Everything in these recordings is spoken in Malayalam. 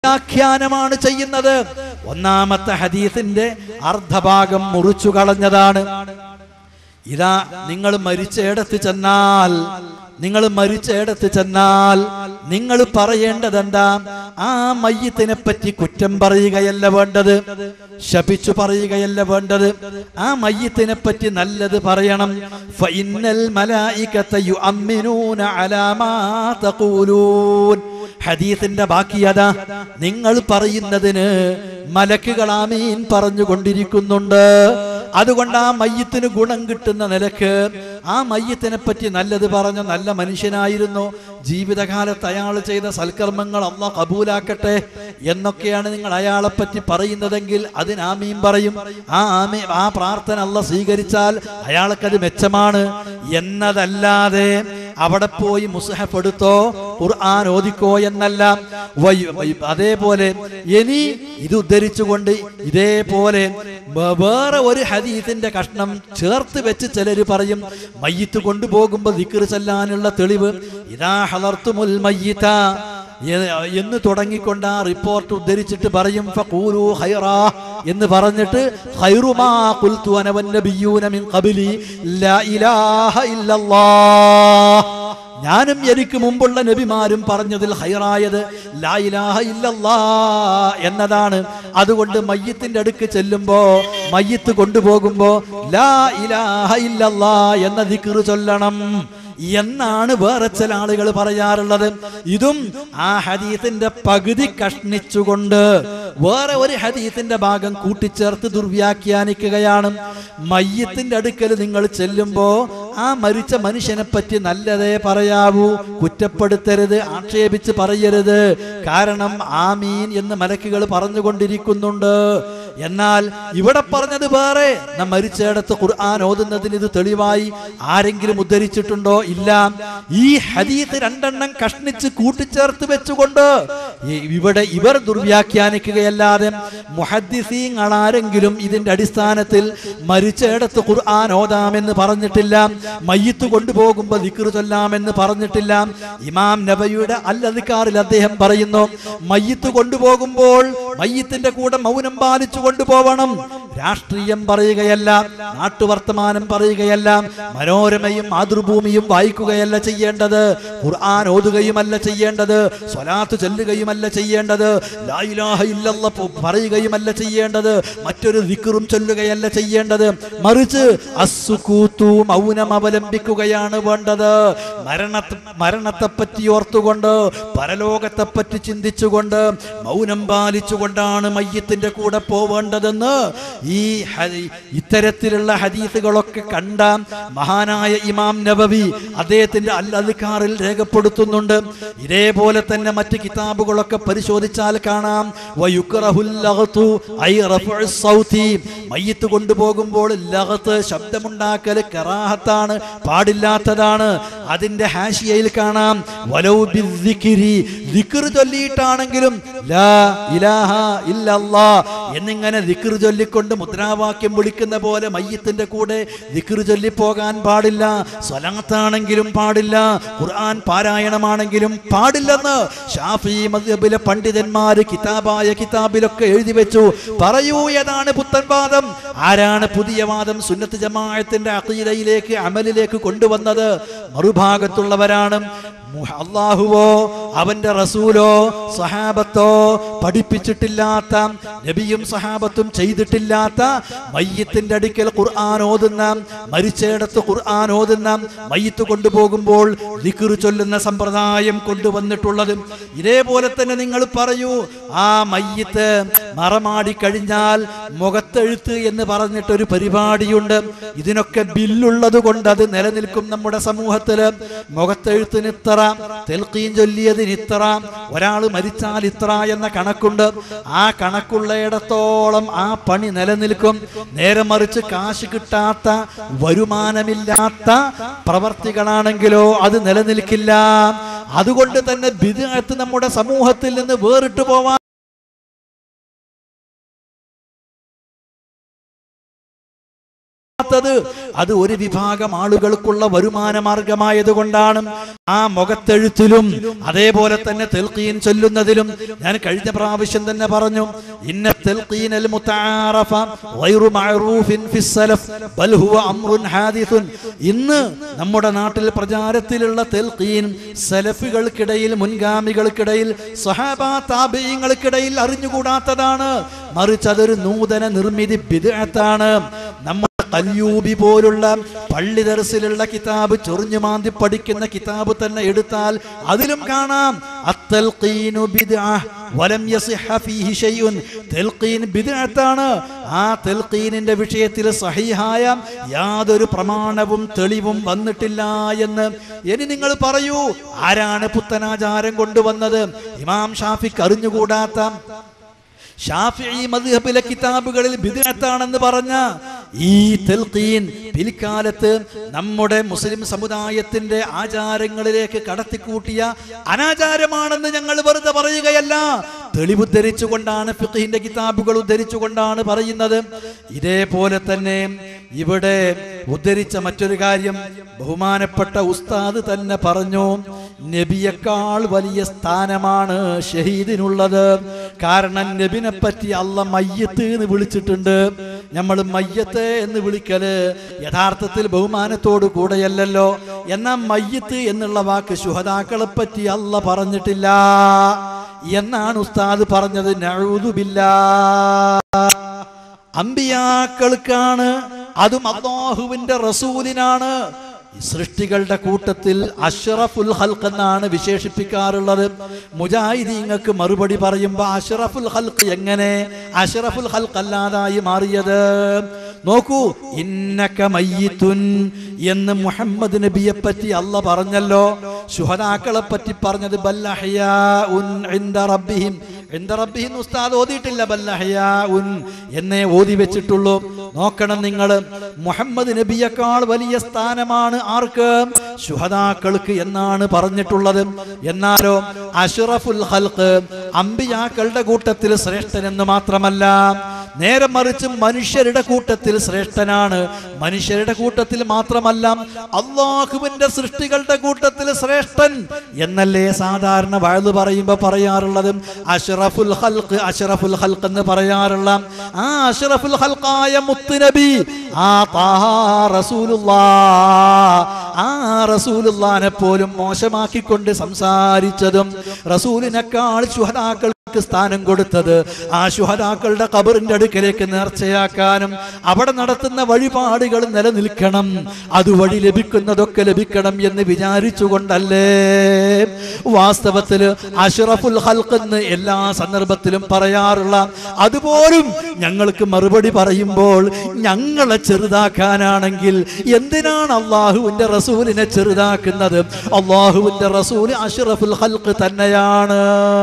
ദുർവ്യാഖ്യാനമാണ് ചെയ്യുന്നത് ഒന്നാമത്തെ ഹദീസിന്റെ അർദ്ധഭാഗം മുറിച്ചു കളഞ്ഞതാണ് ഇതാ നിങ്ങൾ മരിച്ചയിടത്ത് ചെന്നാൽ നിങ്ങൾ മരിച്ചയിടത്ത് ചെന്നാൽ നിങ്ങൾ പറയേണ്ടതെന്താ ആ മയ്യത്തിനെ പറ്റി കുറ്റം പറയുകയല്ല വേണ്ടത് ശപിച്ചു പറയുകയല്ല വേണ്ടത് ആ മയ്യത്തിനെ പറ്റി നല്ലത് പറയണം ഫഇന്നൽ മലായികത യുഅമ്മിനൂന അലാ മാ തഖൂലൂൻ ഹദീസിന്റെ ബാക്കി അതാ നിങ്ങൾ പറയുന്നതിന് മലക്കുകൾ ആമീൻ പറഞ്ഞുകൊണ്ടിരിക്കുന്നുണ്ട് അതുകൊണ്ട് ആ മയ്യത്തിന് ഗുണം കിട്ടുന്ന നിലക്ക് ആ മയ്യത്തിനെ പറ്റി നല്ലത് പറഞ്ഞ നല്ല മനുഷ്യനായിരുന്നു ജീവിതകാലത്ത് അയാൾ ചെയ്ത സൽക്കർമ്മങ്ങൾ അള്ള കബൂലാക്കട്ടെ എന്നൊക്കെയാണ് നിങ്ങൾ അയാളെ പറ്റി പറയുന്നതെങ്കിൽ അതിന് ആമീൻ പറയും ആ ആമീ ആ പ്രാർത്ഥന അള്ള സ്വീകരിച്ചാൽ അയാൾക്കത് മെച്ചമാണ് എന്നതല്ലാതെ അവിടെ പോയി മുസ്ഹഫ് എടുത്തോ ഖുർആൻ ഓദിക്കോ എന്നല്ല വയ്- വയ്- അതേപോലെ ഇനി ഇത് ഉദ്ധരിച്ചുകൊണ്ട് ഇതേപോലെ വേ- വേറെ ഒരു ഹദീസിന്റെ കഷ്ണം ചേർത്ത് വെച്ച് ചിലര് പറയും മയ്യത്ത് കൊണ്ടുപോകുമ്പോ ദിക്ർ ചെല്ലാനുള്ള തെളിവ് ഇതാ ഹലർത്തുമുൽ മയ്യിത്ത എ- എന്ന് തുടങ്ങിക്കൊണ്ട് ആ റിപ്പോർട്ട് ഉദ്ധരിച്ചിട്ട് പറയും ഫഖൂലു ഖൈറാ എന്ന് പറഞ്ഞിട്ട് ഖൈറുമാ ഖുൽതു അന വന്നബിയ്യൂന മിൻ ഖബ്ലി ലാ ഇലാഹ ഇല്ലല്ലാഹ് ഞാനും എനിക്ക് മുമ്പുള്ള നബിമാരും പറഞ്ഞതിൽ ഹൈറായത് ലാ ഇലാഹ ഇല്ലല്ലാ എന്നതാണ് അതുകൊണ്ട് മയ്യത്തിന്റെ അടുക്ക് ചെല്ലുമ്പോ മയ്യത്ത് കൊണ്ടുപോകുമ്പോ ലാ ഇലാഹ ഇല്ലല്ലാ എന്ന ദിക്റ് ചൊല്ലണം എന്നാണ് വേറെ ചില ആളുകൾ പറയാറുള്ളത് ഇതും ആ ഹദീസിന്റെ പകുതി കഷ്ണിച്ചുകൊണ്ട് വേറെ ഒരു ഹദീസിന്റെ ഭാഗം കൂട്ടിച്ചേർത്ത് ദുർവ്യാഖ്യാനിക്കുകയാണ് മയ്യത്തിന്റെ അടുക്കൽ നിങ്ങൾ ചെല്ലുമ്പോ ആ മരിച്ച മനുഷ്യനെ പറ്റി നല്ലതേ പറയാവൂ കുറ്റപ്പെടുത്തരുത് ആക്ഷേപിച്ച് പറയരുത് കാരണം ആമീൻ എന്ന് മലക്കുകൾ പറഞ്ഞുകൊണ്ടിരിക്കുന്നുണ്ട് എന്നാൽ ഇവിടെ പറഞ്ഞത് വേറെ നാം മരിച്ചയിടത്ത് ഖുർആൻ ഓതുന്നതിന് ഇത് തെളിവായി ആരെങ്കിലും ഉദ്ധരിച്ചിട്ടുണ്ടോ ഇല്ല ഈ ഹദീത്ത് രണ്ടെണ്ണം കഷ്ണിച്ച് കൂട്ടിച്ചേർത്ത് വെച്ചുകൊണ്ട് ഈ- ഇവിടെ ഇവർ ദുർവ്യാഖ്യാനിക്കുകയല്ലാതെ മുഹദ്ദിസീങ്ങൾ ആരെങ്കിലും ഇതിന്റെ അടിസ്ഥാനത്തിൽ മരിച്ചയിടത്ത് ഖുർആൻ ഓതാമെന്ന് പറഞ്ഞിട്ടില്ല മയ്യത്ത് കൊണ്ടുപോകുമ്പോൾ ദിക്ർ ചൊല്ലാമെന്ന് പറഞ്ഞിട്ടില്ല ഇമാം നബയുടെ അല്ലതിക്കാറിൽ അദ്ദേഹം പറയുന്നു മയ്യത്ത് കൊണ്ടുപോകുമ്പോൾ മയ്യത്തിന്റെ കൂടെ മൗനം പാലിച്ചു കൊണ്ടുപോകണം രാഷ്ട്രീയം പറയുകയല്ല നാട്ടുവർത്തമാനം പറയുകയല്ല മനോരമയും മാതൃഭൂമിയും വായിക്കുകയല്ല ചെയ്യേണ്ടത് ഖുർആൻ ഓതുകയുമല്ല ചെയ്യേണ്ടത് സ്വലാത്ത് ചൊല്ലുകയുമല്ല ചെയ്യേണ്ടത് ലാ ഇലാഹ ഇല്ലല്ലാഹ് പ- പറയുകയുമല്ല ചെയ്യേണ്ടത് മറ്റൊരു ദിക്റും ചൊല്ലുകയല്ല ചെയ്യേണ്ടത് മറിച്ച് അസുക്കൂത്തു മൗനം അവലംബിക്കുകയാണ് വേണ്ടത് മരണത്തെ മരണത്തെ പറ്റി ഓർത്തുകൊണ്ട് പരലോകത്തെ പറ്റി ചിന്തിച്ചുകൊണ്ട് മൗനം പാലിച്ചുകൊണ്ടാണ് മയ്യത്തിന്റെ കൂടെ പോവേണ്ടതെന്ന് ഈ ഹദി- ഇത്തരത്തിലുള്ള ഹദീസുകളൊക്കെ കണ്ട മഹാനായ ഇമാം നബവി അദ്ദേഹത്തിന്റെ അൽ അദ്കാറിൽ രേഖപ്പെടുത്തുന്നുണ്ട് ഇതേപോലെ തന്നെ മറ്റ് കിതാബുകളൊക്കെ പരിശോധിച്ചാൽ കാണാം വയുക്റഹുൽ ലഗ്തു ഐ റഫഉ സൗതി മയ്യത്ത് കൊണ്ടുപോകുമ്പോൾ ലഗത്ത് ശബ്ദമുണ്ടാക്കൽ കറാഹത്താണ് പാടില്ലാത്തതാണ് അതിന്റെ ഹാഷിയയിൽ കാണാം വലൗ ബിദ്ദിക്രി ദിക്ർ ചൊല്ലിയിട്ടാണെങ്കിലും ലാ ഇലാഹ ഇല്ലല്ലാ എന്നിങ്ങനെ ദിക്ർ ചൊല്ലിക്കൊണ്ട് മുദ്രാവാക്യം വിളിക്കുന്ന പോലെ മയ്യത്തിന്റെ കൂടെ ദിക്ർ ചൊല്ലി പോകാൻ പാടില്ല സ്വലാത്താണെങ്കിലും പാടില്ല ഖുർആൻ പാരായണമാണെങ്കിലും പാടില്ലെന്ന് ഷാഫി മദ്ഹബിലെ പണ്ഡിതന്മാര് കിതാബായ കിതാബിലൊക്കെ എഴുതി വെച്ചു പറയൂ ഏതാണ് പുത്തൻ വാദം ആരാണ് പുതിയ വാദം സുന്നത്ത് ജമാഅത്തിന്റെ അഖീദയിലേക്ക് അമലിലേക്ക് കൊണ്ടുവന്നത് മറുഭാഗത്തുള്ളവരാണ് മുഹ- അള്ളാഹുവോ അവന്റെ റസൂലോ സഹാബത്തോ പഠിപ്പിച്ചിട്ടില്ലാത്ത നബിയും സഹാബത്തും ചെയ്തിട്ടില്ലാത്ത മയ്യത്തിന്റെ അടുക്കൽ ഖുർആൻ ഓതുന്ന മരിച്ചയിടത്ത് ഖുർആൻ ഓതുന്ന മയ്യത്ത് കൊണ്ടുപോകുമ്പോൾ ദിക്ർ ചൊല്ലുന്ന സമ്പ്രദായം കൊണ്ടുവന്നിട്ടുള്ളത് ഇതേപോലെ തന്നെ നിങ്ങൾ പറയൂ ആ മയ്യത്ത് മറമാടി കഴിഞ്ഞാൽ മുഖത്തെഴുത്ത് എന്ന് പറഞ്ഞിട്ടൊരു പരിപാടിയുണ്ട് ഇതിനൊക്കെ ബില്ലുള്ളത് കൊണ്ട് അത് നിലനിൽക്കും നമ്മുടെ സമൂഹത്തില് മുഖത്തെഴുത്തിന് ഇത്ര തെൽക്കീൻ ചൊല്ലിയതിന് ഇത്ര ഒരാൾ മരിച്ചാൽ ഇത്ര എന്ന കണക്കുണ്ട് ആ കണക്കുള്ളയിടത്തോളം ആ പണി നിലനിൽക്കും നേരെ മറിച്ച് കാശ് കിട്ടാത്ത വരുമാനമില്ലാത്ത പ്രവർത്തികളാണെങ്കിലോ അത് നിലനിൽക്കില്ല അതുകൊണ്ട് തന്നെ ബിദഅത്ത് നമ്മുടെ സമൂഹത്തിൽ നിന്ന് വേറിട്ട് പോവാൻ കൂടാത്തത് അത് ഒരു വിഭാഗം ആളുകൾക്കുള്ള വരുമാന മാർഗമായതുകൊണ്ടാണ് ആ മുഖത്തെഴുത്തിലും അതേപോലെ തന്നെ തെൽക്കീൻ ചൊല്ലുന്നതിലും ഞാൻ കഴിഞ്ഞ പ്രാവശ്യം തന്നെ പറഞ്ഞു ഇന്ന തെൽക്കീനൽ മുതആറഫ ഗൈറു മഅറൂഫിൻ ഫിസ്സലഫ് ബൽ ഹുവ അംറുൻ ഹാദിസുൻ ഇന്ന് നമ്മുടെ നാട്ടിൽ പ്രചാരത്തിലുള്ള തെൽക്കീൻ സലഫുകൾക്കിടയിൽ മുൻഗാമികൾക്കിടയിൽ സഹാബ താബീയങ്ങൾക്കിടയിൽ അറിഞ്ഞുകൂടാത്തതാണ് മറിച്ച് അതൊരു നൂതന നിർമ്മിതി ബിദ്അത്താണ് നമ്മൾ കല്യൂബി പോലുള്ള പള്ളി ദർസിലുള്ള കിതാബ് ചൊറിഞ്ഞു മാന്തി പഠിക്കുന്ന കിതാബ് തന്നെ എടുത്താൽ അതിലും കാണാം അത്തൽഖീനു ബിദ്അഹ് വലം യസിഹ ഫീഹി ഷൈഉൻ തൽഖീൻ ബിദ്അത്താണ് ആ തൽഖീനിന്റെ വിഷയത്തിൽ സഹിഹായ യാതൊരു പ്രമാണവും തെളിവും വന്നിട്ടില്ല എന്ന് ഇനി നിങ്ങൾ പറയൂ ആരാണ് പുത്തനാചാരം കൊണ്ടുവന്നത് ഇമാം ഷാഫിക്ക് അറിഞ്ഞുകൂടാത്ത ഷാഫിഈ മദ്ഹബിലെ കിതാബുകളിൽ ബിദ്അത്താണെന്ന് പറഞ്ഞ ഈ തെൽഖീൻ പിൽക്കാലത്ത് നമ്മുടെ മുസ്ലിം സമുദായത്തിന്റെ ആചാരങ്ങളിലേക്ക് കടത്തിക്കൂട്ടിയ അനാചാരമാണെന്ന് ഞങ്ങൾ വെറുതെ പറയുകയല്ല തെളിവുദ്ധരിച്ചുകൊണ്ടാണ് ഫിഖിന്റെ കിതാബുകൾ ഉദ്ധരിച്ചുകൊണ്ടാണ് പറയുന്നത് ഇതേപോലെ തന്നെ ഇവിടെ ഉദ്ധരിച്ച മറ്റൊരു കാര്യം ബഹുമാനപ്പെട്ട ഉസ്താദ് തന്നെ പറഞ്ഞു നബിയേക്കാൾ വലിയ സ്ഥാനമാണ് ഷഹീദിനുള്ളത് കാരണം നബിനെ പറ്റി അല്ല മയ്യത്ത് എന്ന് വിളിച്ചിട്ടുണ്ട് നമ്മൾ മയ്യത്ത് എന്ന് വിളിക്കല് യഥാർത്ഥത്തിൽ ബഹുമാനത്തോടു കൂടെയല്ലല്ലോ എന്നാൽ മയ്യത്ത് എന്നുള്ള വാക്ക് ശുഹതാക്കളെ പറ്റി അല്ല പറഞ്ഞിട്ടില്ല എന്നാണ് ഉസ്താദ് പറഞ്ഞത് നഴുതുബില്ലാ അമ്പിയാക്കൾക്കാണ് അതും അള്ളാഹുവിന്റെ റസൂലിനാണ് ഈ സൃഷ്ടികളുടെ കൂട്ടത്തിൽ അഷ്റഫുൽ ഹൽക്ക് എന്നാണ് വിശേഷിപ്പിക്കാറുള്ളത് മുജാഹിദീങ്ങൾക്ക് മറുപടി പറയുമ്പോൾ അഷ്റഫുൽ ഹൽക്ക് എങ്ങനെ അഷ്റഫുൽ ഹൽക്ക് അല്ലാതായി മാറിയത് നോക്കൂ ഇന്നക മയ്യിത്തുൻ എന്ന് മുഹമ്മദ് നബിയെ പറ്റി അല്ല പറഞ്ഞല്ലോ ശുഹദാക്കളെ പറ്റി പറഞ്ഞത് ബല്ലഹയാഉൻ ഇൻദ റബ്ബിഹിം ഇൻദ റബ്ബിഹിം ഉസ്താദ് ഓതിയിട്ടില്ല ബല്ലഹയാഉൻ എന്നേ ഓതി വെച്ചിട്ടുള്ളൂ നോക്കണം നിങ്ങൾ മുഹമ്മദ് നബിയേക്കാൾ വലിയ സ്ഥാനമാണ് ആർക്ക് ശുഹദാക്കൾക്ക് എന്നാണ് പറഞ്ഞിട്ടുള്ളത് എന്നാലോ അഷ്റഫുൽ ഹൽക്ക് അമ്പിയാക്കളുടെ കൂട്ടത്തിൽ ശ്രേഷ്ഠൻ എന്ന് മാത്രമല്ല നേരെ മറിച്ച് മനുഷ്യരുടെ കൂട്ടത്തിൽ ശ്രേഷ്ഠനാണ് മനുഷ്യരുടെ കൂട്ടത്തിൽ മാത്രമല്ല അള്ളാഹുവിന്റെ സൃഷ്ടികളുടെ കൂട്ടത്തിൽ ശ്രേഷ്ഠൻ എന്നല്ലേ സാധാരണ വഴുതു പറയുമ്പോ പറയാറുള്ളത് അഷ്റഫുൽ ഹൽക്ക് അഷ്റഫുൽ ഹൽക്ക് എന്ന് പറയാറുള്ള ആ അഷ്റഫുൽ ഹൽക്കായ മുത്തുനബി ആ താഹാ റസൂലുള്ളാ ആ റസൂലുള്ളാനെ പോലും മോശമാക്കിക്കൊണ്ട് സംസാരിച്ചതും റസൂലിനേക്കാൾ ശുഹദാക്കൾ ക്ക് സ്ഥാനം കൊടുത്തത് ആ ശുഹദാക്കളുടെ കബറിന്റെ അടുക്കലേക്ക് നേർച്ചയാക്കാനും അവിടെ നടത്തുന്ന വഴിപാടുകൾ നിലനിൽക്കണം അതുവഴി ലഭിക്കുന്നതൊക്കെ ലഭിക്കണം എന്ന് വിചാരിച്ചുകൊണ്ടല്ലേ വാസ്തവത്തില് അഷ്റഫുൽ ഹൽക്ക് എന്ന് എല്ലാ സന്ദർഭത്തിലും പറയാറുള്ള അതുപോലും ഞങ്ങൾക്ക് മറുപടി പറയുമ്പോൾ ഞങ്ങളെ ചെറുതാക്കാനാണെങ്കിൽ എന്തിനാണ് അള്ളാഹുവിന്റെ റസൂലിനെ ചെറുതാക്കുന്നത് അള്ളാഹുവിന്റെ റസൂൽ അഷ്റഫുൽ ഹൽക്ക് തന്നെയാണ്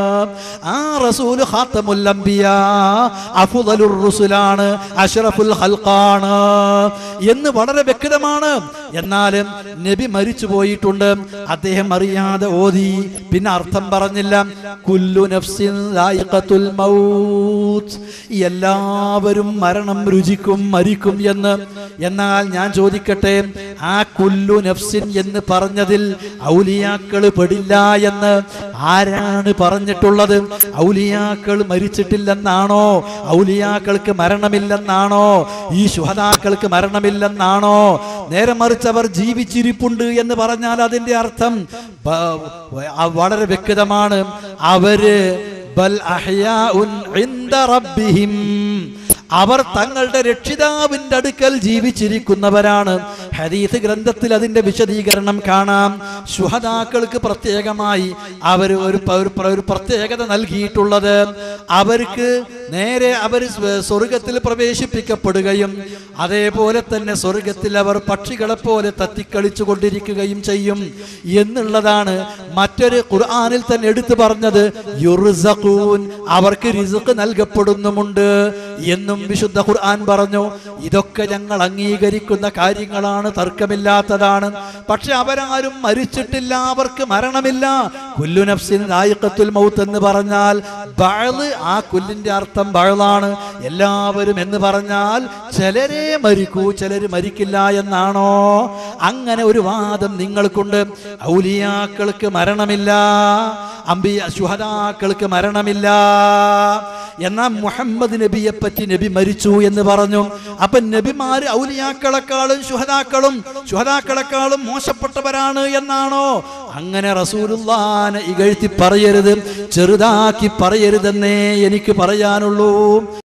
ആ റസൂല് ഖാത്തമുൽ അംബിയ അഫ്ദലുർ റുസുലാണ് അഷ്റഫുൽ ഖൽഖാണ് എന്ന് വളരെ വ്യക്തമാണ് എന്നാലും നബി മരിച്ചു പോയിട്ടുണ്ട് അദ്ദേഹം അറിയാതെ ഓതി പിന്നെ അർത്ഥം പറഞ്ഞില്ല കുല്ലു നഫ്സിൻ ദായിഖത്തുൽ മൗത്ത് എല്ലാവരും മരണം രുചിക്കും മരിക്കും എന്ന് എന്നാൽ ഞാൻ ചോദിക്കട്ടെ ആ കുല്ലു നഫ്സിൻ എന്ന് പറഞ്ഞതിൽ ഔലിയാക്കൾ പെടില്ല എന്ന് ആരാണ് പറഞ്ഞിട്ടുള്ളത് ഔലിയാക്കൾ മരിച്ചിട്ടില്ലെന്നാണോ ഔലിയാക്കൾക്ക് മരണമില്ലെന്നാണോ ഈ ശുഹതാക്കൾക്ക് മരണമില്ലെന്നാണോ നേരെ മറിച്ച് അവർ ജീവിച്ചിരിപ്പുണ്ട് എന്ന് പറഞ്ഞാൽ അതിന്റെ അർത്ഥം ബ- വ- വളരെ വ്യക്തമാണ് അവര് ബൽ അഹ്യാഉൻ ഇൻദ റബ്ബിഹിം അവർ തങ്ങളുടെ രക്ഷിതാവിന്റെ അടുക്കൽ ജീവിച്ചിരിക്കുന്നവരാണ് ഹദീസ് ഗ്രന്ഥത്തിൽ അതിന്റെ വിശദീകരണം കാണാം ശുഹദാക്കൾക്ക് പ്രത്യേകമായി അവർ ഒരു പ- ഒരു പ്ര- ഒരു പ്രത്യേകത നൽകിയിട്ടുള്ളത് അവർക്ക് നേരെ അവർ സ്വർഗത്തിൽ പ്രവേശിപ്പിക്കപ്പെടുകയും അതേപോലെ തന്നെ സ്വർഗത്തിൽ അവർ പക്ഷികളെ പോലെ തത്തിക്കളിച്ചു കൊണ്ടിരിക്കുകയും ചെയ്യും എന്നുള്ളതാണ് മറ്റൊരു ഖുർആനിൽ തന്നെ എടുത്തു പറഞ്ഞത് യുർസഖൂൻ അവർക്ക് റിസ്ക് നൽകപ്പെടുന്നുമുണ്ട് എന്നും വിശുദ്ധ ഖുർആൻ പറഞ്ഞു ഇതൊക്കെ ഞങ്ങൾ അംഗീകരിക്കുന്ന കാര്യങ്ങളാണ് തർക്കമില്ലാത്തതാണ് പക്ഷെ അവരാരും മരിച്ചിട്ടില്ല അവർക്ക് മരണമില്ല കുല്ലു നഫ്സിൻ ദായിഖത്തുൽ മൗത്ത് എന്ന് പറഞ്ഞാൽ ബഅദ് ആ കുല്ലിന്റെ അർത്ഥം അർത്ഥം ബഴലാണ് എല്ലാവരും എന്ന് പറഞ്ഞാൽ ചിലരെ മരിക്കൂ ചിലര് മരിക്കില്ല എന്നാണോ അങ്ങനെ ഒരു വാദം നിങ്ങൾക്കുണ്ട് ഔലിയാക്കൾക്ക് മരണമില്ല അമ്പിയ ശുഹദാക്കൾക്ക് മരണമില്ല എന്നാൽ മുഹമ്മദ് നബിയെ പറ്റി നബി മരിച്ചു എന്ന് പറഞ്ഞു അപ്പൊ നബിമാര് ഔലിയാക്കളെക്കാളും ശുഹദാക്കളും ശുഹദാക്കളെക്കാളും മോശപ്പെട്ടവരാണ് എന്നാണോ അങ്ങനെ റസൂലുള്ളാനെ ഇകഴ്ത്തി പറയരുത് ചെറുതാക്കി പറയരുതെന്നേ എനിക്ക് പറയാനുള്ളൂ